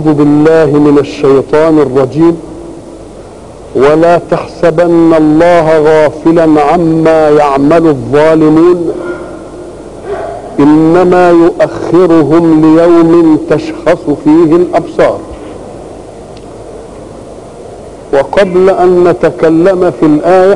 أعوذ بالله من الشيطان الرجيم ولا تحسبن الله غافلا عما يعمل الظالمون إنما يؤخرهم ليوم تشخص فيه الأبصار وقبل أن نتكلم في الآية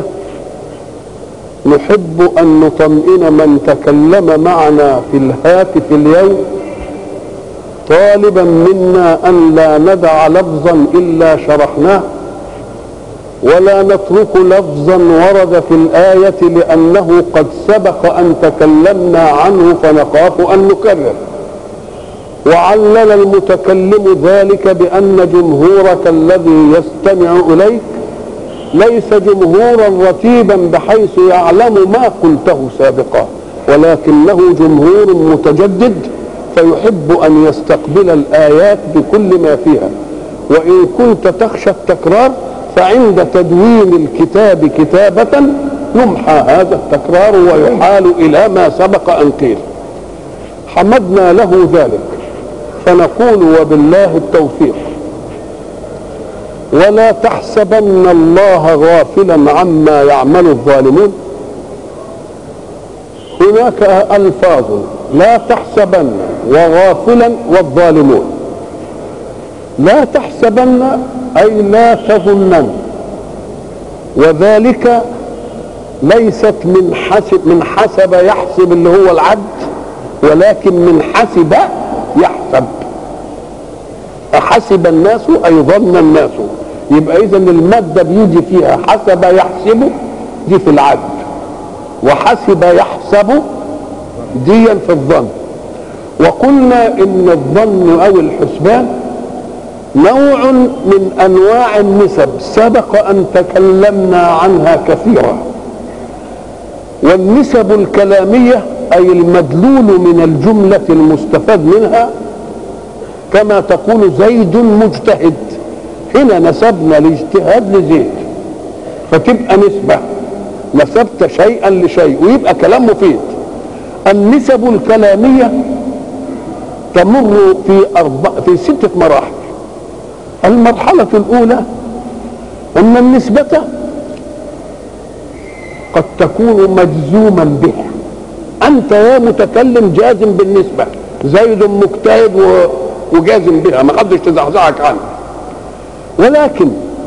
نحب أن نطمئن من تكلم معنا في الهاتف اليوم طالبا منا أن لا ندع لفظا إلا شرحناه ولا نترك لفظا ورد في الآية لأنه قد سبق أن تكلمنا عنه فنخاف أن نكرر وعلل المتكلم ذلك بأن جمهورك الذي يستمع إليك ليس جمهورا رتيبا بحيث يعلم ما قلته سابقا ولكنه جمهور متجدد فيحب أن يستقبل الآيات بكل ما فيها وإن كنت تخشى التكرار فعند تدوين الكتاب كتابة يمحى هذا التكرار ويحال إلى ما سبق أن قيل حمدنا له ذلك فنقول وبالله التوفيق ولا تحسبن الله غافلا عما يعمل الظالمون هناك الفاظ لا تحسبن وغافلا والظالمون لا تحسبن اي لا تظنن وذلك ليست من حسب من حسب يحسب اللي هو العبد ولكن من حسب يحسب أحسب الناس أي ظن الناس يبقى إذا المادة بيجي فيها حسب يحسب دي في العبد وحسب يحسب ديا في الظن وقلنا إن الظن أو الحسبان نوع من أنواع النسب سبق أن تكلمنا عنها كثيرا والنسب الكلامية أي المدلول من الجملة المستفاد منها كما تقول زيد مجتهد هنا نسبنا الاجتهاد لزيد فتبقى نسبة نسبت شيئا لشيء ويبقى كلام مفيد النسب الكلامية تمر في أربع في ستة مراحل المرحلة الأولى أن النسبة قد تكون مجزوما بها أنت يا متكلم جازم بالنسبة زيد مجتهد وجازم بها ما حدش تزعزعك عنها ولكن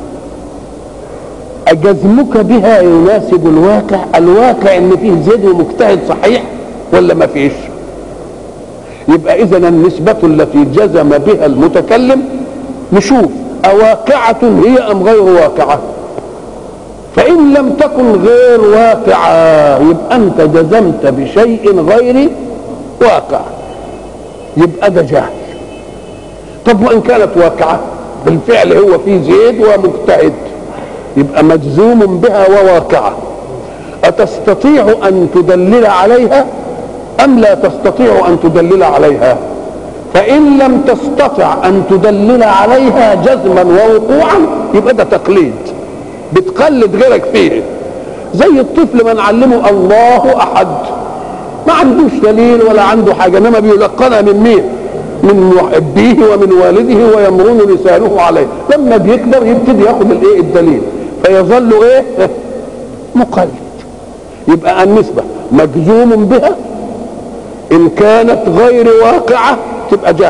جزمك بها يناسب الواقع الواقع ان فيه زيد ومجتهد صحيح ولا ما فيش يبقى اذا النسبة التي جزم بها المتكلم نشوف أواقعة هي أم غير واقعة فإن لم تكن غير واقعة يبقى أنت جزمت بشيء غير واقع يبقى ده جهل طب وإن كانت واقعة بالفعل هو في زيد ومجتهد يبقى مجزوم بها وواقعة أتستطيع أن تدلل عليها أم لا تستطيع أن تدلل عليها فإن لم تستطع أن تدلل عليها جزما ووقوعا يبقى ده تقليد بتقلد غيرك فيه زي الطفل ما نعلمه الله أحد ما عندوش دليل ولا عنده حاجة إنما بيلقنها من مين؟ من محبيه ومن والده ويمرون لسانه عليه لما بيكبر يبتدي ياخد الايه الدليل فيظل ايه مقلد يبقى النسبة مجزوم بها ان كانت غير واقعة تبقى جهل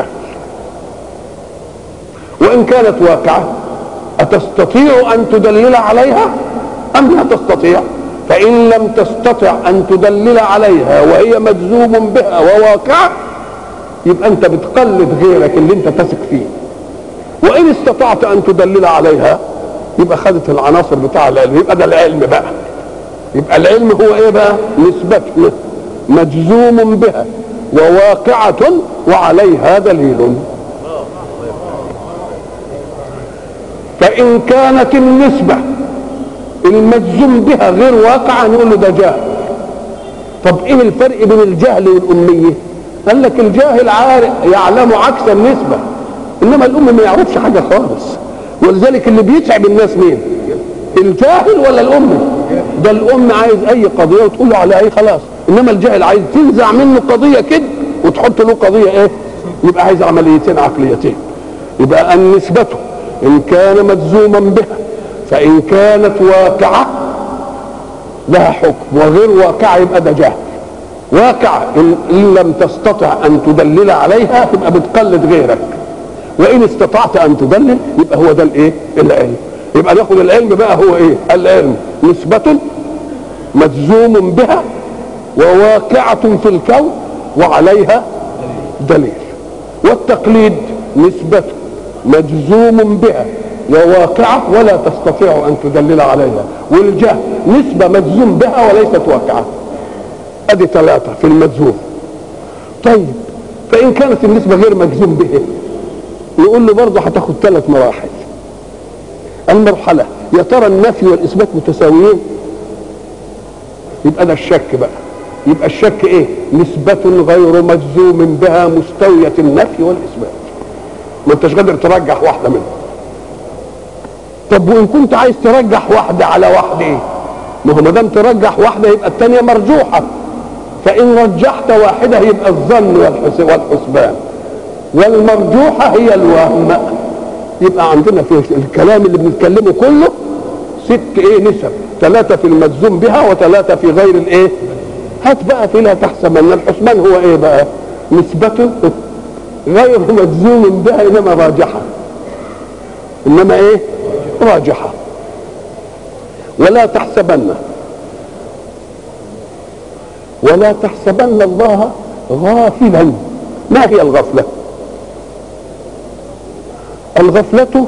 وان كانت واقعة اتستطيع ان تدلل عليها ام لا تستطيع فان لم تستطع ان تدلل عليها وهي مجزوم بها وواقعة يبقى انت بتقلد غيرك اللي انت تثق فيه وان استطعت ان تدلل عليها يبقى خدت العناصر بتاع العلم يبقى ده العلم بقى يبقى العلم هو ايه بقى نسبة مجزوم بها وواقعة وعليها دليل فإن كانت النسبة المجزوم بها غير واقعة نقول له ده جهل طب ايه الفرق بين الجهل والأمية قال لك الجاهل عارف يعلم عكس النسبة إنما الأم ما يعرفش حاجة خالص ولذلك اللي بيتعب الناس مين الجاهل ولا الأم ده الأم عايز أي قضية وتقول له على أي خلاص إنما الجاهل عايز تنزع منه قضية كده وتحط له قضية إيه يبقى عايز عمليتين عقليتين يبقى النسبة إن كان مجزوما بها فإن كانت واقعة لها حكم وغير واقعة يبقى ده جهل واقعة إن, إن لم تستطع أن تدلل عليها تبقى بتقلد غيرك وإن استطعت أن تدلل يبقى هو ده الإيه؟ العلم يبقى ناخد العلم بقى هو إيه؟ العلم نسبة مجزوم بها وواقعة في الكون وعليها دليل والتقليد نسبة مجزوم بها وواقعة ولا تستطيع أن تدلل عليها والجهل نسبة مجزوم بها وليست واقعة أدي ثلاثة في المجزوم طيب فإن كانت النسبة غير مجزوم به يقول له برضه هتاخد ثلاث مراحل المرحلة يا ترى النفي والإثبات متساويين يبقى ده الشك بقى يبقى الشك ايه نسبة غير مجزوم بها مستوية النفي والإثبات ما انتش قادر ترجح واحدة منهم طب وإن كنت عايز ترجح واحدة على واحدة ايه ما هو ما دام ترجح واحدة يبقى الثانية مرجوحة فإن رجحت واحدة يبقى الظن والحسبان والمرجوحة هي الوهم يبقى عندنا في الكلام اللي بنتكلمه كله ست ايه نسب ثلاثة في المجزوم بها وثلاثة في غير الايه هات بقى في لا تحسبن الحسبان هو ايه بقى نسبته غير مجزوم بها انما راجحة انما ايه راجحة ولا تحسبن ولا تحسبن الله غافلا ما هي الغفلة الغفلة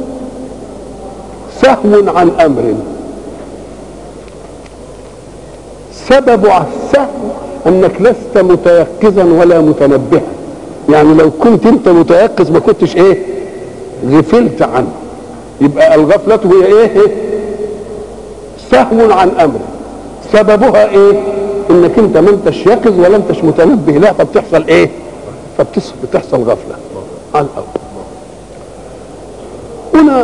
سهو عن أمر سبب السهو أنك لست متيقظا ولا متنبها يعني لو كنت أنت متيقظ ما كنتش إيه غفلت عنه يبقى الغفلة هي إيه سهو عن أمر سببها إيه انك انت ما انتش يقظ ولا انتش متنبه لا فبتحصل ايه فبتحصل غفله على الاول هنا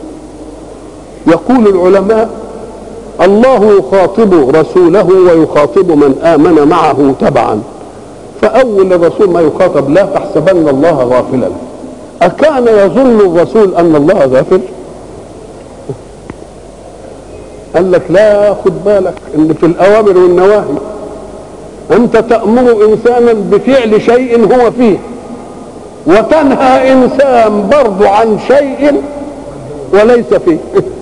يقول العلماء الله يخاطب رسوله ويخاطب من امن معه تبعا فاول الرسول ما يخاطب لا تحسبن الله غافلا اكان يظن الرسول ان الله غافل قال لك لا خد بالك ان في الاوامر والنواهي انت تامر انسانا بفعل شيء هو فيه وتنهى انسان برضه عن شيء وليس فيه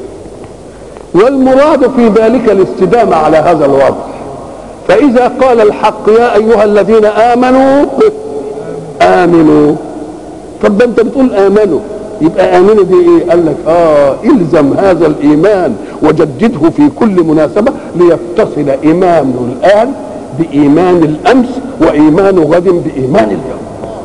والمراد في ذلك الاستدامه على هذا الوضع فاذا قال الحق يا ايها الذين امنوا امنوا طب ده انت بتقول امنوا يبقى امنوا دي ايه قال لك اه الزم هذا الايمان وجدده في كل مناسبه ليتصل ايمان الان بايمان الامس وايمان غد بايمان اليوم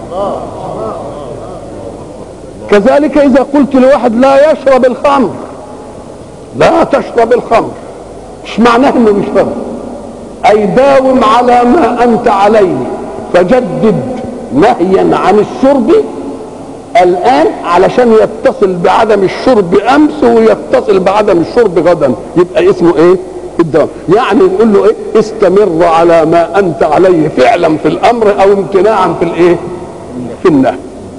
كذلك اذا قلت لواحد لا يشرب الخمر لا تشرب الخمر مش معناه انه بيشرب اي داوم على ما انت عليه فجدد نهيا عن الشرب الان علشان يتصل بعدم الشرب امس ويتصل بعدم الشرب غدا يبقى اسمه ايه الدوام يعني نقول له ايه استمر على ما انت عليه فعلا في الامر او امتناعا في الايه في النهي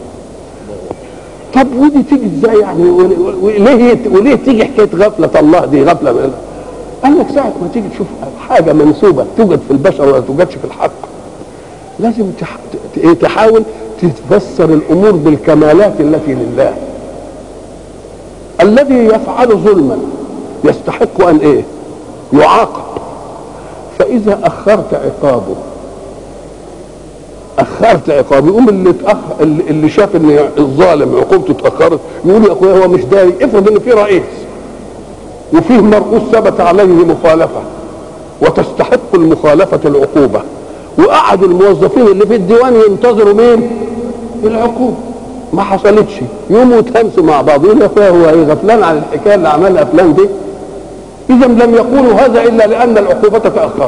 طب ودي تيجي ازاي يعني وليه وليه تيجي حكايه غفله الله دي غفله من قال لك ساعه ما تيجي تشوف حاجه منسوبه توجد في البشر ولا توجدش في الحق لازم تحاول تفسر الامور بالكمالات التي لله الذي يفعل ظلما يستحق ان ايه يعاقب فاذا اخرت عقابه اخرت عقابه يقوم اللي تأخ... اللي شاف ان الظالم عقوبته اتاخرت يقول يا اخويا هو مش داري افرض ان في رئيس وفيه مرؤوس ثبت عليه مخالفه وتستحق المخالفه العقوبه وقعدوا الموظفين اللي في الديوان ينتظروا مين العقوبه ما حصلتش يقوموا يتهمسوا مع بعض يقول يا اخويا هو ايه غفلان عن الحكايه اللي عملها فلان دي اذا لم يقولوا هذا الا لان العقوبه تاخرت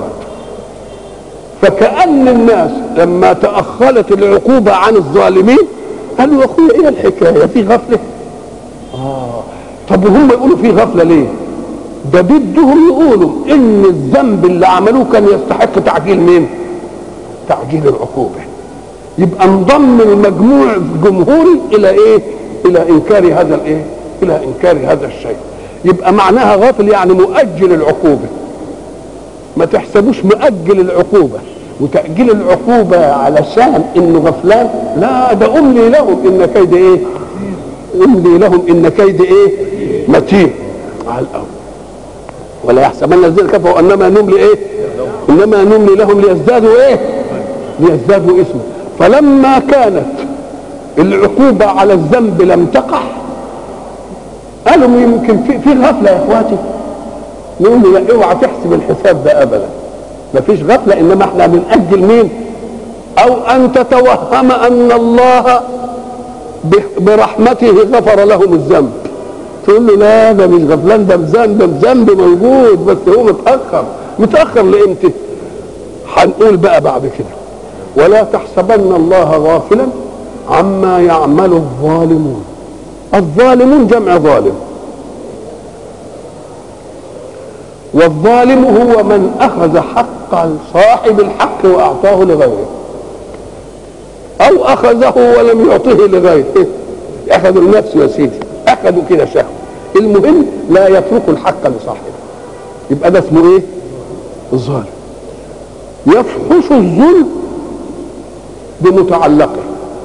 فكأن الناس لما تأخرت العقوبة عن الظالمين قالوا يا أخويا إيه الحكاية في غفلة آه طب وهم يقولوا في غفلة ليه ده بدهم يقولوا إن الذنب اللي عملوه كان يستحق تعجيل مين تعجيل العقوبة يبقى انضم المجموع الجمهوري إلى إيه الى انكار هذا الايه الى انكار هذا الشيء يبقى معناها غافل يعني مؤجل العقوبه ما تحسبوش مؤجل العقوبه وتأجيل العقوبة علشان انه غفلان لا ده املي لهم ان كيد ايه املي لهم ان كيد ايه متين على الاول ولا يحسبن الذين كفروا انما نملي ايه انما نملي لهم ليزدادوا ايه ليزدادوا اسما فلما كانت العقوبة على الذنب لم تقع قالوا يمكن في في غفلة يا اخواتي نقول له لا اوعى تحسب الحساب ده ابدا مفيش غفلة انما احنا بنأجل مين او ان تتوهم ان الله برحمته غفر لهم الذنب تقول له لا ده مش غفلان ده بذنب الذنب موجود بس هو متأخر متأخر لامتى هنقول بقى بعد كده ولا تحسبن الله غافلا عما يعمل الظالمون الظالمون جمع ظالم والظالم هو من اخذ حق صاحب الحق واعطاه لغيره او اخذه ولم يعطه لغيره اخذوا النفس يا سيدي اخذوا كده شهوه المهم لا يتركوا الحق لصاحبه يبقى ده اسمه ايه الظالم يفحش الظلم بمتعلقه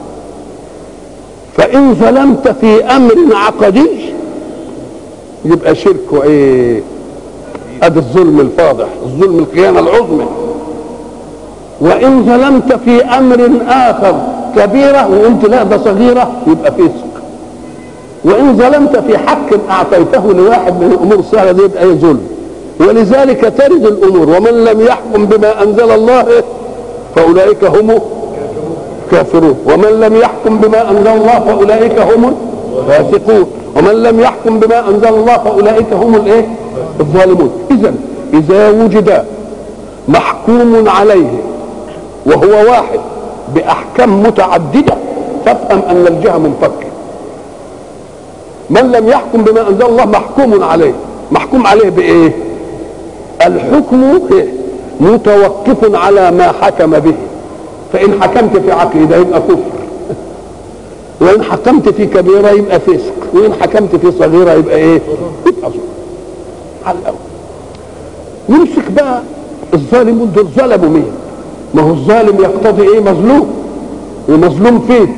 فان ظلمت في امر عقدي يبقى شرك وايه ادي الظلم الفاضح الظلم الخيانه العظمى وان ظلمت في امر اخر كبيره وقلت لا ده صغيره يبقى فسق وان ظلمت في حق اعطيته لواحد من الامور السهله دي يبقى ظلم ولذلك ترد الامور ومن لم يحكم بما انزل الله فاولئك هم كافرون ومن لم يحكم بما انزل الله فاولئك هم الفاسقون ومن لم يحكم بما انزل الله فاولئك هم الايه الظالمون اذا اذا وجد محكوم عليه وهو واحد باحكام متعدده فافهم ان الجهه منفكه من لم يحكم بما انزل الله محكوم عليه محكوم عليه بايه الحكم متوقف على ما حكم به فان حكمت في عقيده يبقى كفر وان حكمت في كبيره يبقى فسق وان حكمت في صغيره يبقى ايه يبقى ظلم على الاول نمسك بقى الظالمون دول ظلموا مين ما هو الظالم يقتضي ايه مظلوم ومظلوم فين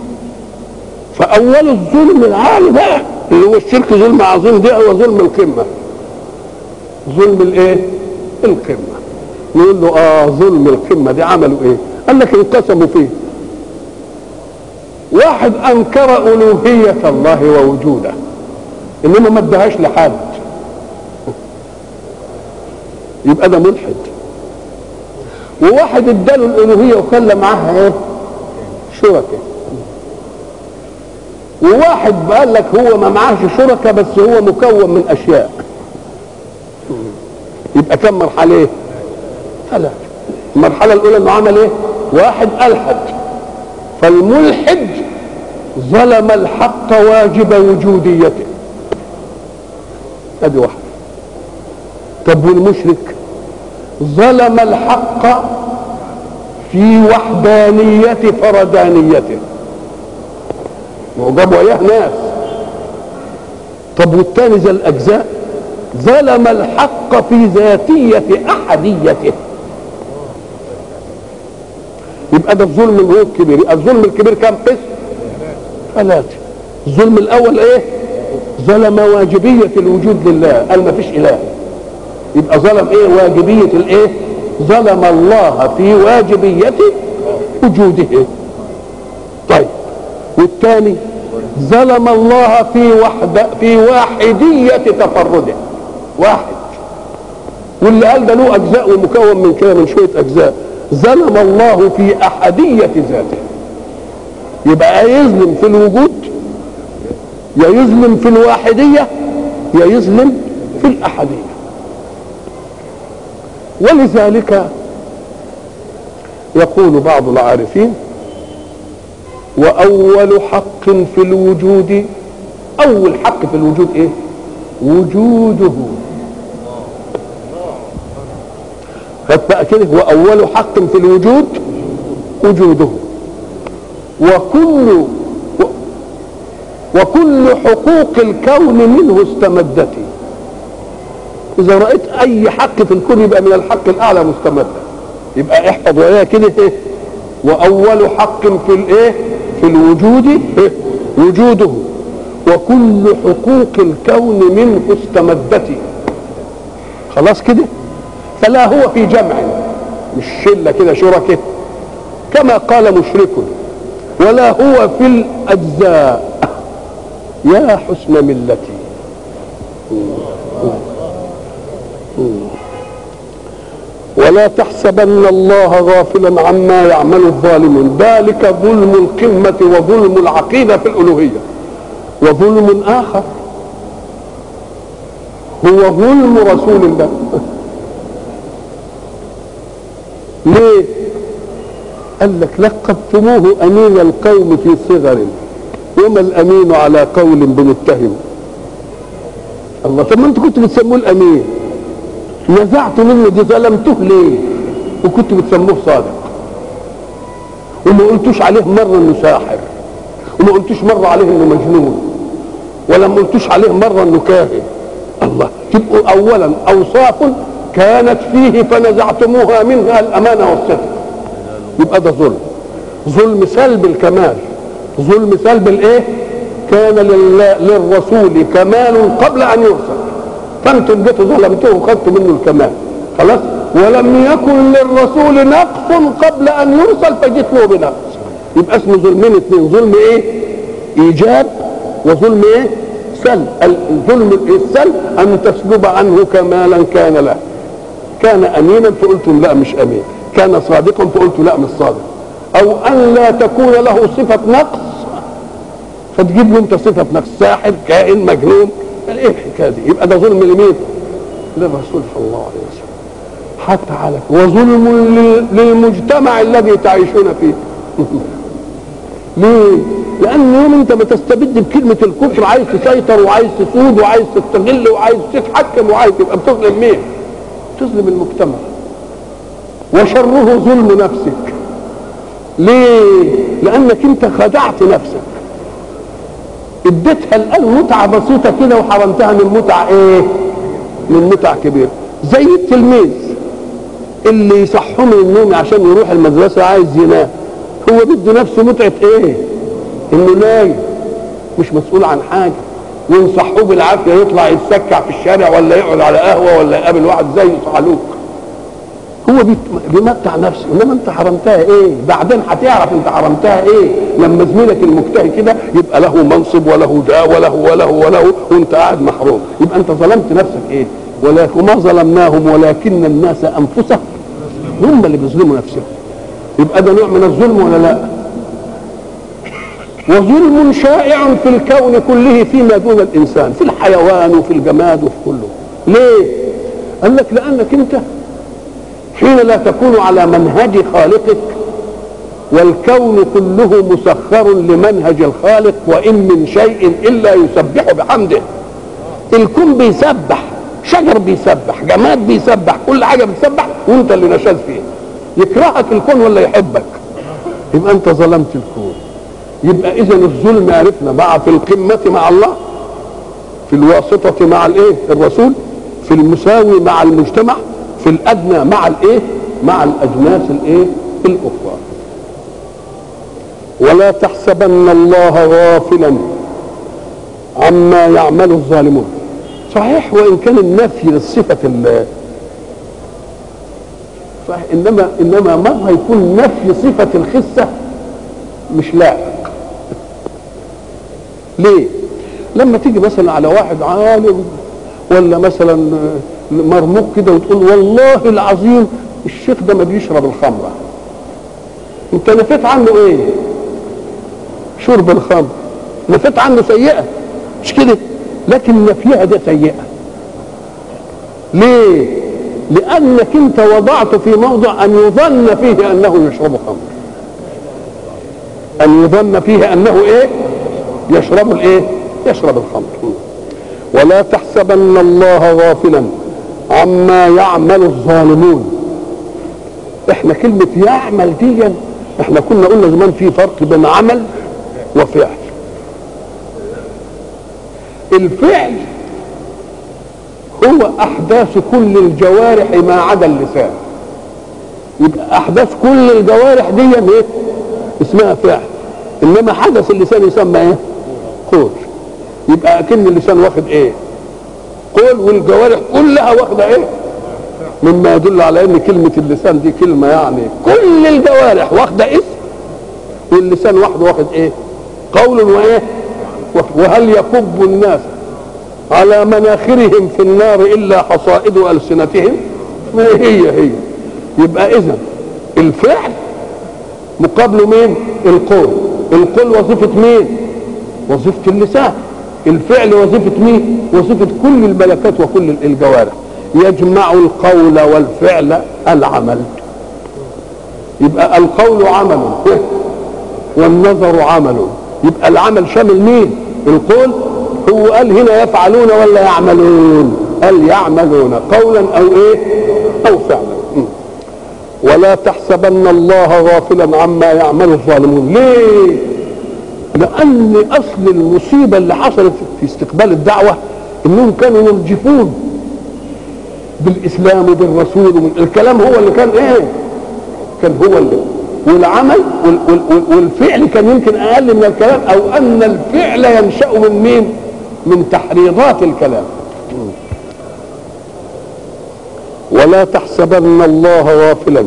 فاول الظلم العالي بقى اللي هو الشرك ظلم عظيم ده هو ظلم القمه ظلم الايه القمه نقول له اه ظلم القمه دي عملوا ايه قال لك انقسموا فيه واحد انكر الوهيه الله ووجوده انما ما ادهاش لحد يبقى ده ملحد وواحد اداله الالوهيه وخلى معاها ايه شركاء وواحد قال لك هو ما معاش شركاء بس هو مكون من اشياء يبقى كم مرحله ايه ثلاثه المرحله الاولى انه عمل ايه واحد الحد فالملحد ظلم الحق واجب وجوديته ادي واحد طب والمشرك ظلم الحق في وحدانية فردانيته وجابوا اياه ناس طب والتاني زي الاجزاء ظلم الحق في ذاتية احديته يبقى ده الظلم اللي هو الكبير الظلم الكبير كم قسم ثلاثة الظلم الاول ايه ظلم واجبية الوجود لله قال ما فيش اله يبقى ظلم ايه واجبية الايه ظلم الله في واجبية وجوده طيب والثاني ظلم الله في وحدة في واحدية تفرده واحد واللي قال ده له اجزاء ومكون من كده من شويه اجزاء ظلم الله في احديه ذاته يبقى يظلم في الوجود يا يظلم في الواحديه يا يظلم في الاحديه ولذلك يقول بعض العارفين واول حق في الوجود اول حق في الوجود ايه وجوده خد بقى كده واول حق في الوجود وجوده وكل و وكل حقوق الكون منه استمدت اذا رايت اي حق في الكون يبقى من الحق الاعلى مستمدا يبقى احفظ وياها كده ايه واول حق في الايه في الوجود إيه؟ وجوده وكل حقوق الكون منه استمدت خلاص كده فلا هو في جمع مش شله كده شركه كما قال مشرك ولا هو في الاجزاء يا حسن ملتي ولا تحسبن الله غافلا عما يعمل الظالمون ذلك ظلم القمة وظلم العقيدة في الألوهية وظلم آخر هو ظلم رسول الله ليه قال لك لقبتموه أمين القوم في صغر وما الأمين على قول بمتهم الله طب ما انتوا كنتوا بتسموه الأمين نزعت منه دي ظلمته ليه وكنت بتسموه صادق وما قلتوش عليه مرة انه ساحر وما قلتوش مرة عليه انه مجنون ولا ما قلتوش عليه مرة انه كاهن الله تبقوا اولا اوصاف كانت فيه فنزعتموها منها الامانة والصدق يبقى ده ظلم ظلم سلب الكمال ظلم سلب الايه كان لله للرسول كمال قبل ان يرسل فانتم جيتوا ظلمتوه وخدتوا منه الكمال خلاص ولم يكن للرسول نقص قبل ان يرسل فجيت له بنقص يبقى اسمه ظلمين اثنين ظلم ايه ايجاب وظلم ايه سلب الظلم السلب ان تسلب عنه كمالا كان له كان امينا فقلتم لا مش امين كان صادقا فقلت لا مش صادق او ان لا تكون له صفه نقص فتجيب له انت صفه نقص ساحر كائن مجنون ايه الحكايه دي يبقى ده ظلم لمين للرسول صلى الله عليه وسلم حتى على وظلم للمجتمع الذي تعيشون فيه ليه لان يوم انت ما تستبد بكلمه الكفر عايز تسيطر وعايز تسود وعايز تستغل وعايز تتحكم وعايز تبقى بتظلم مين تظلم المجتمع وشره ظلم نفسك ليه لانك انت خدعت نفسك اديتها الان متعه بسيطه كده وحرمتها من متعه ايه من متعه كبيره زي التلميذ اللي يصحوه من النوم عشان يروح المدرسه عايز ينام هو بده نفسه متعه ايه انه نايم مش مسؤول عن حاجه وينصحوه بالعافيه يطلع يتسكع في الشارع ولا يقعد على قهوه ولا يقابل واحد زيه صعلوك هو بيمتع نفسه انما انت حرمتها ايه بعدين هتعرف انت حرمتها ايه لما زميلك المجتهد كده يبقى له منصب وله ده وله وله وله وانت قاعد محروم يبقى انت ظلمت نفسك ايه ولكن ما ظلمناهم ولكن الناس انفسهم هم اللي بيظلموا نفسهم يبقى ده نوع من الظلم ولا لا وظلم شائع في الكون كله فيما دون الانسان في الحيوان وفي الجماد وفي كله ليه قال لك لانك انت حين لا تكون على منهج خالقك والكون كله مسخر لمنهج الخالق وان من شيء الا يسبح بحمده الكون بيسبح شجر بيسبح جماد بيسبح كل حاجه بتسبح وانت اللي نشاز فيه يكرهك الكون ولا يحبك يبقى انت ظلمت الكون يبقى اذا الظلم عرفنا مع في القمه مع الله في الواسطه مع الايه الرسول في المساوي مع المجتمع في الادنى مع الايه مع الاجناس الايه الاخرى ولا تحسبن الله غافلا عما يعمل الظالمون صحيح وان كان النفي للصفه صحيح انما انما مره يكون نفي صفه الخسه مش لائق ليه لما تيجي مثلا على واحد عالم ولا مثلا مرموق كده وتقول والله العظيم الشيخ ده ما بيشرب الخمره انت نفيت عنه ايه شرب الخمر نفيت عنه سيئه مش كده لكن نفيها ده سيئه ليه لانك انت وضعت في موضع ان يظن فيه انه يشرب خمر ان يظن فيه انه ايه يشرب الايه يشرب الخمر ولا تحسبن الله غافلا عما يعمل الظالمون احنا كلمة يعمل دي احنا كنا قلنا زمان في فرق بين عمل وفعل الفعل هو احداث كل الجوارح ما عدا اللسان يبقى احداث كل الجوارح دي ايه اسمها فعل انما حدث اللسان يسمى ايه قول يبقى اكن اللسان واخد ايه قول والجوارح كلها واخده ايه مما يدل على ان كلمه اللسان دي كلمه يعني كل الجوارح واخده اسم واللسان وحده واخد ايه قول وايه وهل يكب الناس على مناخرهم في النار الا حصائد السنتهم ما هي هي يبقى اذا الفعل مقابله مين القول القول وظيفه مين وظيفه اللسان الفعل وظيفه مين وظيفه كل الملكات وكل الجوارح يجمع القول والفعل العمل يبقى القول عمل والنظر عمل يبقى العمل شامل مين القول هو قال هنا يفعلون ولا يعملون قال يعملون قولا او ايه او فعلا ولا تحسبن الله غافلا عما يعمل الظالمون ليه لان اصل المصيبه اللي حصلت في استقبال الدعوه انهم كانوا يرجفون بالاسلام وبالرسول الكلام هو اللي كان ايه كان هو اللي والعمل والفعل كان يمكن اقل من الكلام او ان الفعل ينشا من مين من تحريضات الكلام ولا تحسبن الله غافلا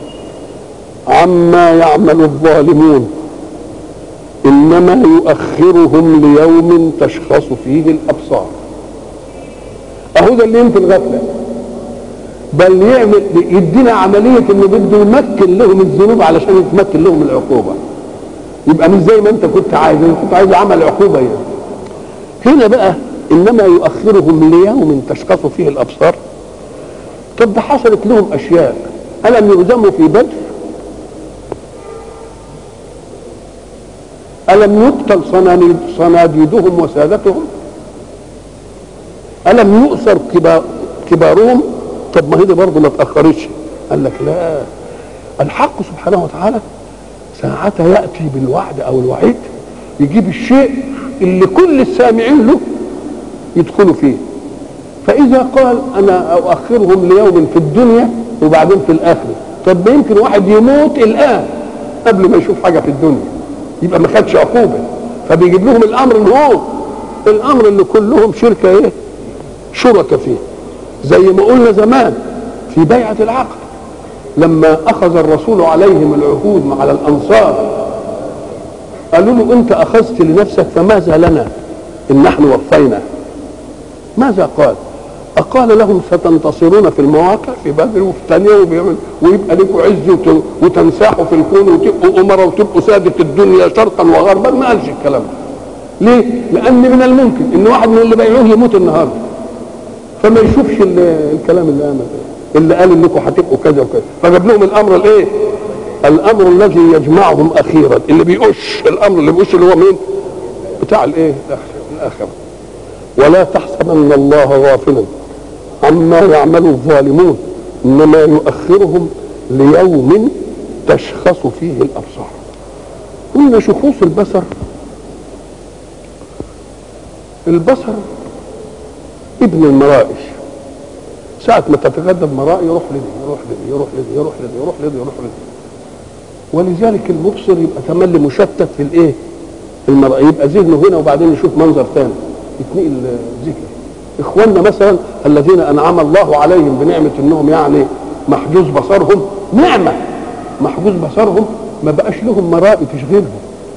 عما يعمل الظالمون انما يؤخرهم ليوم تشخص فيه الابصار اهو ده اللي يمكن غفله بل يعمل يدينا عمليه انه بده يمكن لهم الذنوب علشان يتمكن لهم العقوبه يبقى مش زي ما انت كنت عايز انت كنت عايز عمل عقوبه يعني هنا بقى انما يؤخرهم ليوم تشخص فيه الابصار طب ده حصلت لهم اشياء الم يهزموا في بدر الم يقتل صناديد صناديدهم وسادتهم الم يؤثر كبار كبارهم طب ما هي دي برضه ما تاخرتش قال لك لا الحق سبحانه وتعالى ساعتها ياتي بالوعد او الوعيد يجيب الشيء اللي كل السامعين له يدخلوا فيه فاذا قال انا اؤخرهم ليوم في الدنيا وبعدين في الاخره طب ما يمكن واحد يموت الان قبل ما يشوف حاجه في الدنيا يبقى ما خدش عقوبه فبيجيب لهم الامر اللي هو الامر اللي كلهم شركه ايه شركه فيه زي ما قلنا زمان في بيعه العقد لما اخذ الرسول عليهم العهود مع الانصار قالوا له انت اخذت لنفسك فماذا لنا ان نحن وفينا ماذا قال أقال لهم ستنتصرون في المواقع في بدر وفي ثانية وبيعمل ويبقى لكم عز وتنساحوا في الكون وتبقوا أمراء وتبقوا سادة الدنيا شرقا وغربا ما قالش الكلام ده ليه؟ لأن من الممكن إن واحد من اللي بيعوه يموت النهارده فما يشوفش الكلام اللي قال اللي قال انكم هتبقوا كذا وكذا فجاب لهم الامر الايه؟ الامر الذي يجمعهم اخيرا اللي بيقش الامر اللي بيقش اللي هو مين؟ بتاع الايه؟ الاخره ولا تحسبن الله غافلا عما يعمل الظالمون انما يؤخرهم ليوم تشخص فيه الابصار قلنا شخوص البصر البصر ابن المرائي ساعة ما تتغدى بمرائي يروح لدي يروح لدي يروح لدي يروح لدي يروح لدي يروح لدي ولذلك المبصر يبقى تملي مشتت في الايه؟ في المرأة يبقى ذهنه هنا وبعدين يشوف منظر ثاني يتنقل ذكر اخواننا مثلا الذين انعم الله عليهم بنعمه انهم يعني محجوز بصرهم نعمه محجوز بصرهم ما بقاش لهم مرائي تشغلهم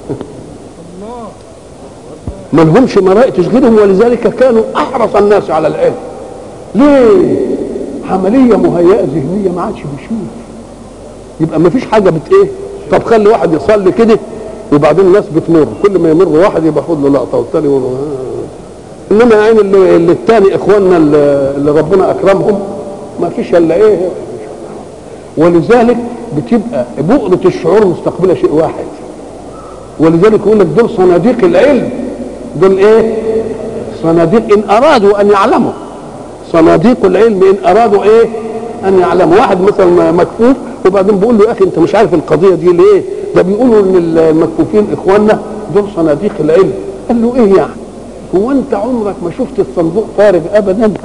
ما لهمش مرائي تشغلهم ولذلك كانوا احرص الناس على العلم ليه عمليه مهيئه ذهنيه ما عادش بيشوف يبقى ما فيش حاجه بت ايه طب خلي واحد يصلي كده وبعدين الناس بتمر كل ما يمر واحد يبقى خد له لقطه والتاني يقول انما يعني اللي, اللي التاني اخواننا اللي, اللي ربنا اكرمهم ما فيش الا ايه ولذلك بتبقى بؤرة الشعور مستقبلة شيء واحد ولذلك يقول لك دول صناديق العلم دول ايه صناديق ان ارادوا ان يعلموا صناديق العلم ان ارادوا ايه ان يعلموا واحد مثلا مكفوف وبعدين بيقول له يا اخي انت مش عارف القضيه دي ليه ده بيقولوا ان المكفوفين اخواننا دول صناديق العلم قال له ايه يعني هو انت عمرك ما شفت الصندوق فارغ ابدا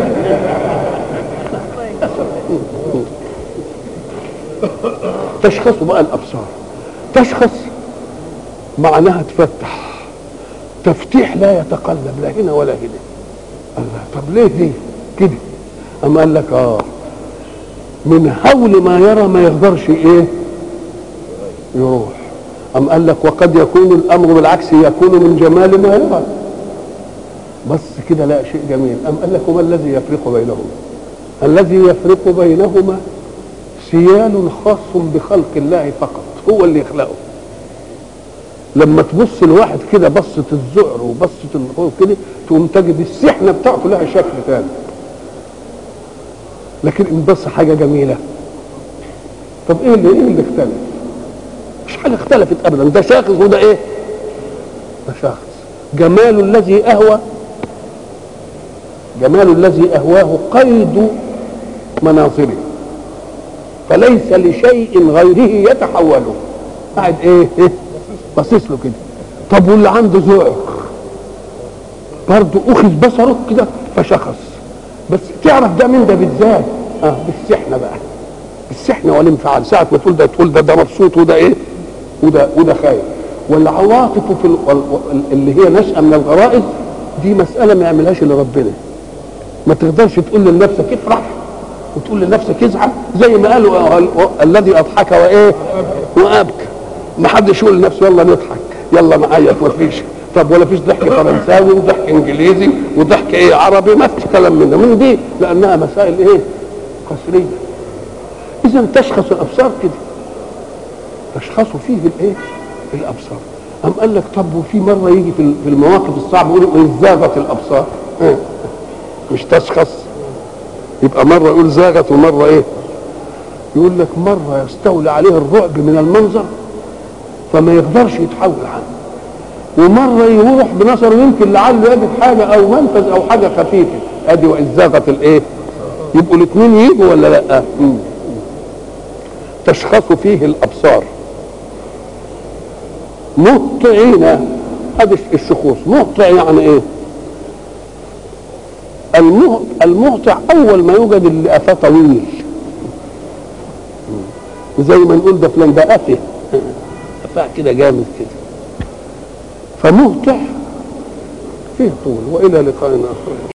تشخص بقى الابصار تشخص معناها تفتح تفتيح لا يتقلب لا هنا ولا هنا الله طب ليه دي كده اما قال لك اه من هول ما يرى ما يقدرش ايه يروح أم قال لك وقد يكون الأمر بالعكس يكون من جمال ما يرى بس كده لا شيء جميل أم قال لك وما الذي يفرق بينهما الذي يفرق بينهما سيال خاص بخلق الله فقط هو اللي يخلقه لما تبص الواحد كده بصة الذعر وبصة الخوف كده تقوم تجد السحنة بتاعته لها شكل ثاني لكن ان بص حاجة جميلة طب ايه اللي ايه اللي اختلف؟ مش حاجة اختلفت ابدا ده شاخص وده ايه؟ ده شاخص جمال الذي اهوى جمال الذي اهواه قيد مناظره فليس لشيء غيره يتحوله قاعد ايه ايه باصص له كده طب واللي عنده ذوق برضه اخذ بصره كده فشخص بس تعرف ده من ده بالذات اه بالسحنه بقى بالسحنه والانفعال ساعه ما تقول ده تقول ده ده مبسوط وده ايه وده وده خايف والعواطف في ال- وال- اللي هي نشأة من الغرائز دي مسألة ما يعملهاش إلا ربنا ما تقدرش تقول لنفسك افرح وتقول لنفسك ازعل زي ما قالوا آه، ال- الذي اضحك وايه وابكى ما حدش يقول لنفسه يلا نضحك يلا نعيط ما فيش طب ولا فيش ضحك فرنساوي وضحك انجليزي وضحك ايه عربي ما فيش كلام من ده من دي لانها مسائل ايه قصريه اذا تشخص الابصار كده تشخص فيه الايه الابصار أم قال لك طب وفي مرة يجي في في المواقف الصعبة يقول إن زاغت الأبصار ها، مش تشخص يبقى مرة يقول زاغت ومرة إيه يقول لك مرة يستولي عليه الرعب من المنظر فما يقدرش يتحول عنه ومرة يروح بنظره يمكن لعله يجد حاجة أو منفذ أو حاجة خفيفة أدي وإن زاغت الإيه يبقوا الاثنين يجوا ولا لا مم. تشخص فيه الأبصار مهطعين هذا الشخوص مهطع يعني ايه المه... المهطع اول ما يوجد اللي قفاه طويل زي ما نقول ده فلان ده قفه قفاه كده جامد كده فمهطع فيه طول والى لقاء اخر